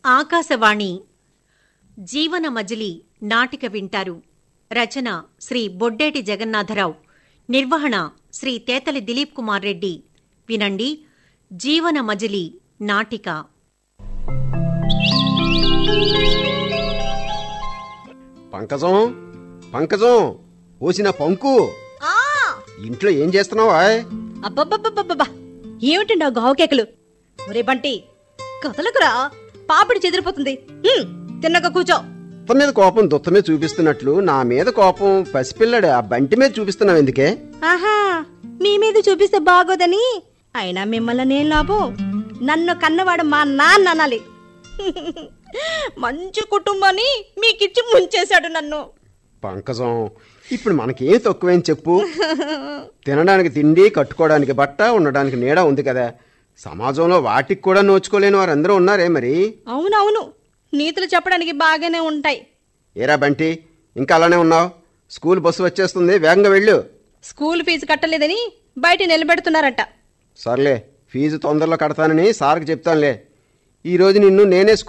ఆకాశవాణి జీవన మజిలీ నాటిక వింటారు రచన శ్రీ బొడ్డేటి జగన్నాథరావు నిర్వహణ శ్రీ తేతలి దిలీప్ కుమార్ రెడ్డి వినండి జీవన మజిలీ నాటిక పంకజం పంకజం ఓసిన పంకు ఆ ఇంట్లో ఏం చేస్తున్నావా అబ్బబ్బబ్బబ్బబ్బా ఏమిటండి ఆ గావు కేకలు ఒరే బంటి కదలకురా పాపిడి చెదిరిపోతుంది హ్మ్, తిన్నక కూర్చో అత్త మీద కోపం దుత్త మీద చూపిస్తున్నట్లు నా మీద కోపం పసిపిల్లడు ఆ బంటి మీద చూపిస్తున్నావు ఎందుకే ఆహా మీ మీద చూపిస్తే బాగోదని అయినా మిమ్మల్ని నేను లాభం నన్ను కన్నవాడు మా నాన్న అనాలి మంచి కుటుంబాన్ని మీకిచ్చి ముంచేశాడు నన్ను పంకజం ఇప్పుడు మనకేం తక్కువేం చెప్పు తినడానికి తిండి కట్టుకోవడానికి బట్ట ఉండడానికి నీడ ఉంది కదా సమాజంలో వాటికి కూడా నోచుకోలేని వారందరూ ఉన్నారే మరి అవునవును నీతులు చెప్పడానికి బాగానే ఉంటాయి ఏరా బంటి ఇంకా అలానే ఉన్నావు స్కూల్ బస్సు వచ్చేస్తుంది వేగంగా వెళ్ళు స్కూల్ ఫీజు కట్టలేదని బయట నిలబెడుతున్నారట సర్లే ఫీజు తొందరలో కడతానని సార్కి చెప్తానులే ఈ రోజు నిన్ను నేనే